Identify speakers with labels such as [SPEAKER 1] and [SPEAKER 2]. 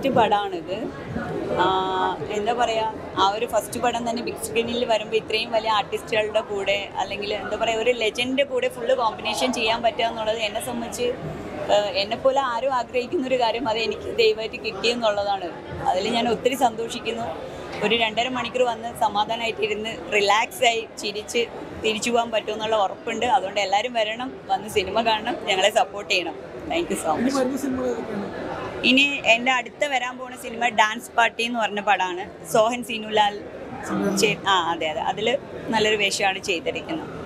[SPEAKER 1] first പടമാണിത് ആ, എന്താ പറയുക ആ ഒരു ഫസ്റ്റ് പടം തന്നെ ബിഗ് സ്ക്രീനിൽ വരുമ്പോൾ ഇത്രയും വലിയ ആർട്ടിസ്റ്റുകളുടെ കൂടെ അല്ലെങ്കിൽ എന്താ പറയുക ഒരു ലെജൻഡിൻ്റെ കൂടെ ഫുള്ള് കോമ്പിനേഷൻ ചെയ്യാൻ പറ്റുക എന്നുള്ളത് എന്നെ സംബന്ധിച്ച് എന്നെപ്പോലെ ആരും ആഗ്രഹിക്കുന്ന ഒരു കാര്യം അത് എനിക്ക് ദൈവമായിട്ട് കിട്ടിയെന്നുള്ളതാണ് അതിൽ ഞാൻ ഒത്തിരി സന്തോഷിക്കുന്നു ഒരു രണ്ടര മണിക്കൂർ വന്ന് സമാധാനമായിട്ട് ഇരുന്ന് റിലാക്സ് ആയി ചിരിച്ച് തിരിച്ചു പോകാൻ പറ്റുമെന്നുള്ള ഉറപ്പുണ്ട് അതുകൊണ്ട് എല്ലാവരും വരണം വന്ന് സിനിമ കാണണം ഞങ്ങളെ സപ്പോർട്ട് ചെയ്യണം താങ്ക് യു സോ
[SPEAKER 2] ഇനി
[SPEAKER 1] മച്ച്
[SPEAKER 2] വരുന്ന സിനിമകൾ ഏതൊക്കെയാണ്
[SPEAKER 1] ഇനി എൻ്റെ അടുത്ത വരാൻ പോകുന്ന സിനിമ ഡാൻസ് പാർട്ടി എന്ന് പറഞ്ഞ പടമാണ് സോഹൻ സീനുലാൽ ചെയ്- ആ അതെ അതെ അതിൽ നല്ലൊരു വേഷമാണ് ചെയ്തിരിക്കുന്നത്